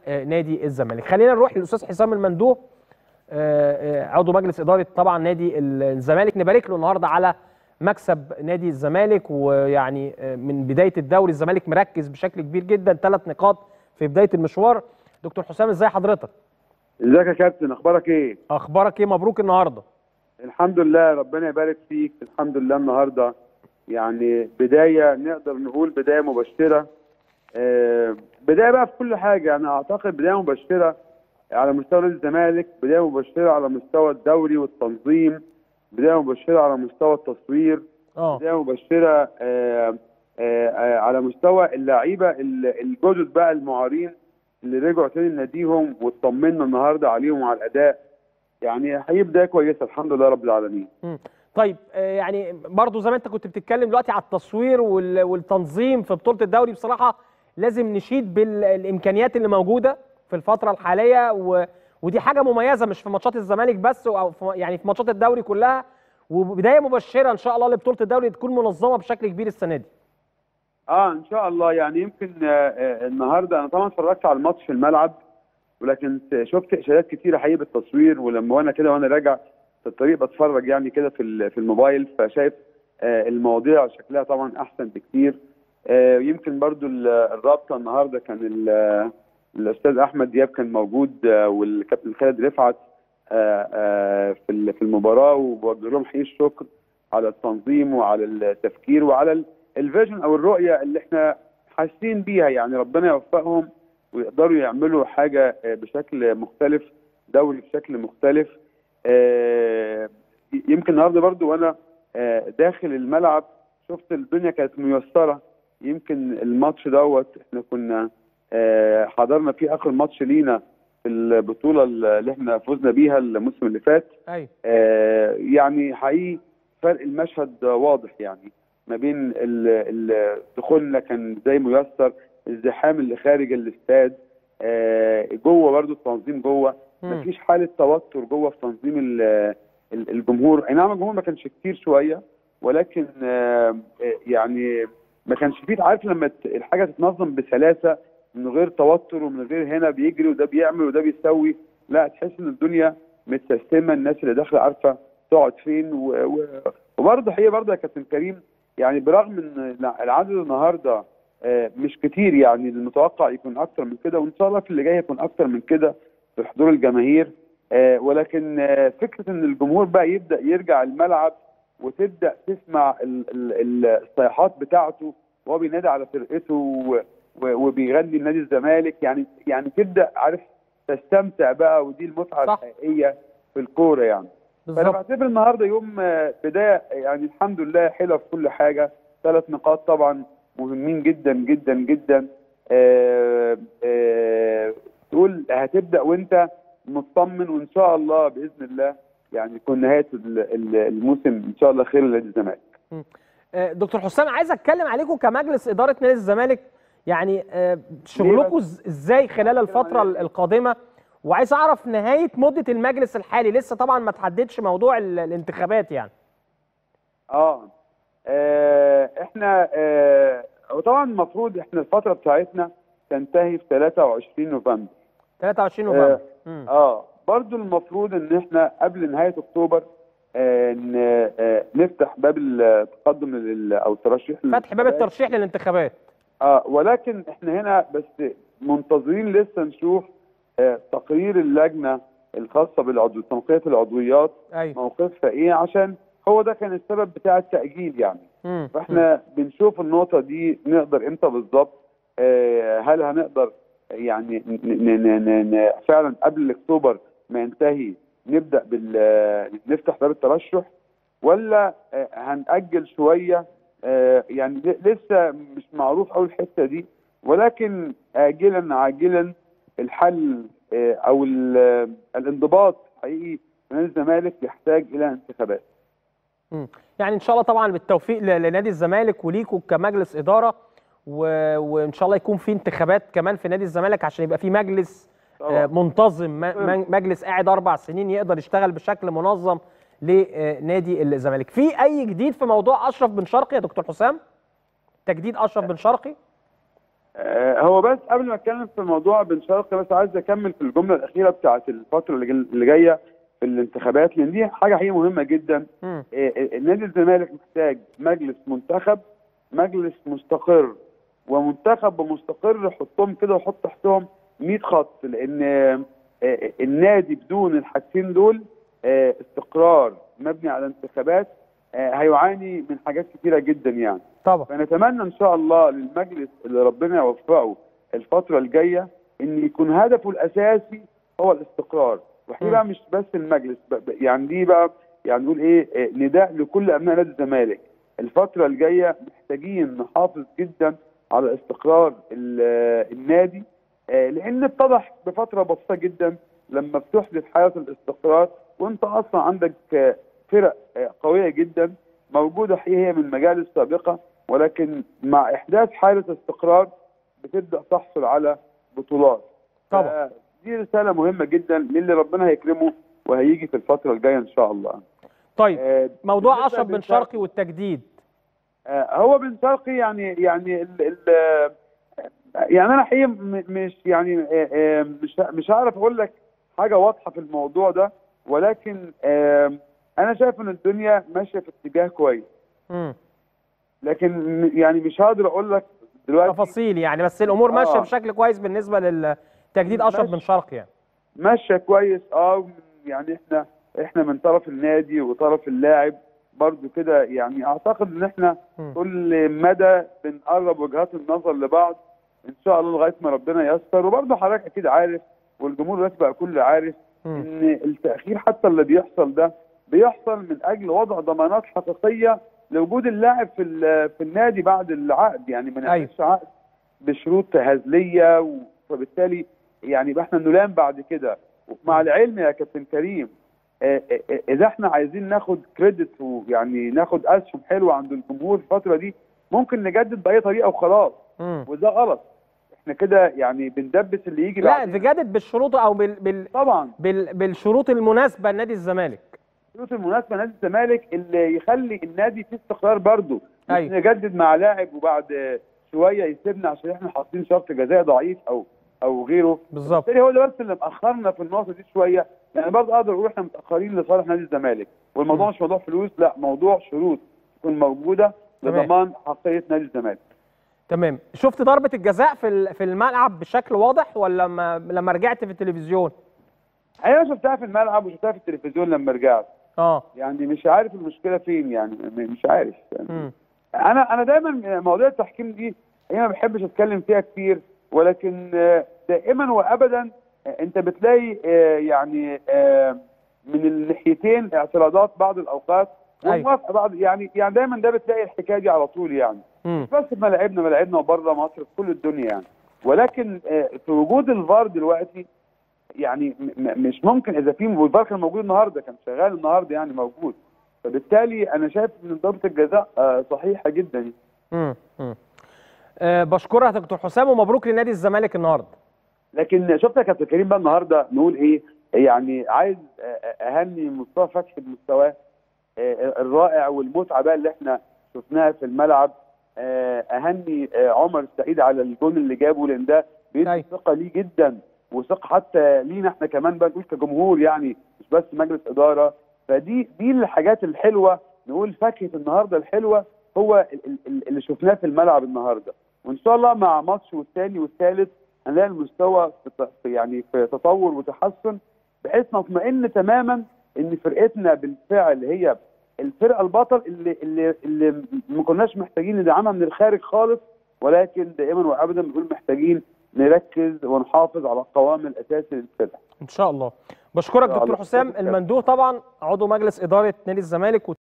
آه، نادي الزمالك خلينا نروح للاستاذ حسام المندوه آه، آه، عضو مجلس اداره طبعا نادي الزمالك نبارك له النهارده على مكسب نادي الزمالك ويعني آه، من بدايه الدوري الزمالك مركز بشكل كبير جدا ثلاث نقاط في بدايه المشوار دكتور حسام ازاي حضرتك ازيك يا كابتن اخبارك ايه اخبارك ايه مبروك النهارده الحمد لله ربنا يبارك فيك الحمد لله النهارده يعني بدايه نقدر نقول بدايه مبشره آه بدايه بقى في كل حاجه انا اعتقد بدايه مبشره على مستوى نادي الزمالك بدايه مبشره على مستوى الدوري والتنظيم بدايه مبشره على مستوى التصوير اه بدايه مبشره آه آه آه على مستوى اللعيبه ال- الجدد بقى المعارين اللي رجعوا تاني لناديهم واطمنا النهارده عليهم وعلى الاداء يعني هي بدايه كويسه الحمد لله رب العالمين مم. طيب آه، يعني برضو زي ما انت كنت بتتكلم دلوقتي على التصوير وال- والتنظيم في بطوله الدوري بصراحه لازم نشيد بالامكانيات اللي موجوده في الفتره الحاليه و... ودي حاجه مميزه مش في ماتشات الزمالك بس او في يعني في ماتشات الدوري كلها وبدايه مبشره ان شاء الله لبطوله الدوري تكون منظمه بشكل كبير السنه دي اه ان شاء الله يعني يمكن آه آه النهارده انا طبعا اتفرجت على الماتش في الملعب ولكن شفت اشارات كتيره حقيقي بالتصوير ولما وانا كده وانا راجع في الطريق بتفرج يعني كده في ال- في الموبايل فشايف آه المواضيع شكلها طبعا احسن بكتير آه يمكن برضو ال- الرابطه النهارده كان ال- الاستاذ احمد دياب كان موجود آه والكابتن خالد رفعت آه آه في ال- في المباراه وبوجه لهم حقيقي الشكر على التنظيم وعلى التفكير وعلى ال- الفيجن او الرؤيه اللي احنا حاسين بيها يعني ربنا يوفقهم ويقدروا يعملوا حاجه آه، بشكل مختلف دوري بشكل مختلف آه، يمكن النهارده برضو وانا آه، داخل الملعب شفت الدنيا كانت ميسره يمكن الماتش دوت احنا كنا آه، حضرنا فيه اخر ماتش لينا في البطوله اللي احنا فزنا بيها الموسم اللي فات ايوه آه، يعني حقيقي فرق المشهد واضح يعني ما بين ال- ال- دخولنا كان زي ميسر الزحام اللي خارج الاستاد آه، جوه برضو التنظيم جوه مم. مفيش حاله توتر جوه في تنظيم ال- ال- الجمهور اي نعم الجمهور ما كانش كتير شويه ولكن آه، آه، يعني ما كانش فيه عارف لما ت- الحاجه تتنظم بسلاسه من غير توتر ومن غير هنا بيجري وده بيعمل وده بيسوي لا تحس ان الدنيا متسيستمه الناس اللي داخله عارفه تقعد فين و... و... وبرضه حقيقه برضه يا كابتن كريم يعني برغم ان العدد النهارده آه، مش كتير يعني المتوقع يكون اكتر من كده وان شاء الله في اللي جاي يكون اكتر من كده في حضور الجماهير آه، ولكن آه، فكره ان الجمهور بقى يبدا يرجع الملعب وتبدا تسمع ال- ال- ال- الصيحات بتاعته وهو بينادي على فرقته و- و- وبيغني لنادي الزمالك يعني يعني تبدا عارف تستمتع بقى ودي المتعه صح. الحقيقيه في الكوره يعني فانا بالظبط بعتبر النهارده يوم آه، بدايه يعني الحمد لله حلوه في كل حاجه ثلاث نقاط طبعا مهمين جدا جدا جدا آه، آه، تقول هتبدا وانت مطمن وان شاء الله باذن الله يعني يكون نهايه ال- ال- الموسم ان شاء الله خير لنادي الزمالك آه، دكتور حسام عايز اتكلم عليكم كمجلس اداره نادي الزمالك يعني آه، شغلكم إز- ازاي خلال الفتره ال- القادمه وعايز اعرف نهايه مده المجلس الحالي لسه طبعا ما تحددش موضوع ال- الانتخابات يعني اه, آه احنا آه وطبعا المفروض احنا الفتره بتاعتنا تنتهي في 23 نوفمبر 23 نوفمبر مم. اه برضو المفروض ان احنا قبل نهايه اكتوبر آه ن- آه نفتح باب التقدم لل- او الترشيح فتح باب للانتخابات. الترشيح للانتخابات اه ولكن احنا هنا بس منتظرين لسه نشوف آه تقرير اللجنه الخاصه بالعضو تنقيه العضويات ايوه موقفها ايه عشان هو ده كان السبب بتاع التاجيل يعني مم. فاحنا بنشوف النقطه دي نقدر امتى بالظبط آه، هل هنقدر يعني ن- ن- ن- ن- فعلا قبل اكتوبر ما ينتهي نبدا بال نفتح باب الترشح ولا آه، هنأجل شويه آه، يعني ل- لسه مش معروف قوي الحته دي ولكن آجلا عاجلا الحل آه، او ال- الانضباط حقيقي في نادي الزمالك يحتاج الى انتخابات مم. يعني ان شاء الله طبعا بالتوفيق ل- لنادي الزمالك وليكوا كمجلس اداره و... وان شاء الله يكون في انتخابات كمان في نادي الزمالك عشان يبقى في مجلس طبعاً. آه، منتظم م- طبعاً. م- مجلس قاعد اربع سنين يقدر يشتغل بشكل منظم لنادي الزمالك في اي جديد في موضوع اشرف بن شرقي يا دكتور حسام تجديد اشرف بن شرقي آه، هو بس قبل ما اتكلم في موضوع بن شرقي بس عايز اكمل في الجمله الاخيره بتاعت الفتره اللي جل- اللي جايه في الانتخابات لان دي حاجه حقيقه مهمه جدا مم. آه، آه، نادي الزمالك محتاج مجلس منتخب مجلس مستقر ومنتخب ومستقر حطهم كده وحط تحتهم 100 خط لان آه، آه، النادي بدون الحاجتين دول آه، استقرار مبني على انتخابات آه، هيعاني من حاجات كتيره جدا يعني طبعا فنتمنى ان شاء الله للمجلس اللي ربنا يوفقه الفتره الجايه ان يكون هدفه الاساسي هو الاستقرار وحقيقة بقى مش بس المجلس ب- ب- يعني دي بقى يعني نقول ايه آه، نداء لكل ابناء نادي الزمالك الفتره الجايه محتاجين نحافظ جدا على استقرار ال- آه، النادي آه، لان اتضح بفتره بسيطه جدا لما بتحدث حاله الاستقرار وانت اصلا عندك آه، فرق آه، قويه جدا موجوده حقيقة هي من مجالس سابقه ولكن مع احداث حاله استقرار بتبدا تحصل على بطولات طبعا. دي رساله مهمه جدا للي ربنا هيكرمه وهيجي في الفتره الجايه ان شاء الله طيب آه، موضوع بالنسبة اشرف بن لبن شرقي والتجديد آه، هو بن شرقي يعني يعني ال ال يعني انا حقيقه م- مش يعني آه، آه، مش مش هعرف اقول لك حاجه واضحه في الموضوع ده ولكن آه، انا شايف ان الدنيا ماشيه في اتجاه كويس مم. لكن م- يعني مش هقدر اقول لك دلوقتي تفاصيل يعني بس الامور ماشيه آه. بشكل كويس بالنسبه للتجديد اشرف ماشي. بن شرقي يعني ماشيه كويس اه يعني احنا احنا من طرف النادي وطرف اللاعب برضو كده يعني اعتقد ان احنا مم. كل مدى بنقرب وجهات النظر لبعض ان شاء الله لغايه ما ربنا ييسر وبرضه حضرتك اكيد عارف والجمهور دلوقتي بقى كله عارف مم. ان التاخير حتى اللي بيحصل ده بيحصل من اجل وضع ضمانات حقيقيه لوجود اللاعب في ال- في النادي بعد العقد يعني ما أيوة. نعملش عقد بشروط هزليه و- فبالتالي يعني يبقى احنا نلام بعد كده مع العلم يا كابتن كريم آه، آه، آه، اذا احنا عايزين ناخد كريدت ويعني ناخد اسهم حلوه عند الجمهور الفتره دي ممكن نجدد باي طريقه وخلاص مم. وده غلط احنا كده يعني بندبس اللي يجي لا بعدين. تجدد بالشروط او بال... بال... طبعا بال... بالشروط المناسبه لنادي الزمالك الشروط المناسبه نادي الزمالك اللي يخلي النادي فيه استقرار برضه مش أيوة. نجدد مع لاعب وبعد شويه يسيبنا عشان احنا حاطين شرط جزائي ضعيف او او غيره بالظبط بالتالي هو ده بس اللي مأخرنا في النقطه دي شويه يعني برضه اقدر اقول احنا متاخرين لصالح نادي الزمالك والموضوع مش موضوع فلوس لا موضوع شروط تكون موجوده تمام. لضمان حقيقيه نادي الزمالك تمام شفت ضربه الجزاء في ال- في الملعب بشكل واضح ولا لما لما رجعت في التلفزيون انا شفتها في الملعب وشفتها في التلفزيون لما رجعت اه يعني مش عارف المشكله فين يعني م- مش عارف يعني مم. انا انا دايما مواضيع التحكيم دي هي ما بحبش اتكلم فيها كتير ولكن آه، دائما وابدا آه، انت بتلاقي آه، يعني آه، من الناحيتين اعتراضات بعض الاوقات أيوة. وموافقه بعض يعني يعني دايما ده بتلاقي الحكايه دي على طول يعني مم. بس في ملاعبنا ملاعبنا وبره مصر في كل الدنيا يعني ولكن آه، في وجود الفار دلوقتي يعني م- م- مش ممكن اذا في والفار كان موجود النهارده كان شغال النهارده يعني موجود فبالتالي انا شايف ان ضربه الجزاء آه، صحيحه جدا يعني. مم. مم. أه بشكرك يا دكتور حسام ومبروك لنادي الزمالك النهارده لكن شفت يا كابتن كريم بقى النهارده نقول ايه يعني عايز آه، اهني مصطفى فتحي بمستواه آه، الرائع والمتعه بقى اللي احنا شفناها في الملعب آه، اهني آه، عمر السعيد على الجون اللي جابه لان ده بيدي أيوة. ثقه ليه جدا وثقه حتى لينا احنا كمان بقى نقول كجمهور يعني مش بس مجلس اداره فدي دي الحاجات الحلوه نقول فاكهه النهارده الحلوه هو ال- ال- ال- اللي شفناه في الملعب النهارده وان شاء الله مع ماتش والثاني والثالث هنلاقي المستوى في ت- في يعني في تطور وتحسن بحيث نطمئن تماما ان فرقتنا بالفعل هي الفرقه البطل اللي اللي اللي ما كناش محتاجين ندعمها من الخارج خالص ولكن دائما وابدا بنقول محتاجين نركز ونحافظ على القوام الاساسي للفرقه ان شاء الله بشكرك إن شاء دكتور الله. حسام المندوه طبعا عضو مجلس اداره نادي الزمالك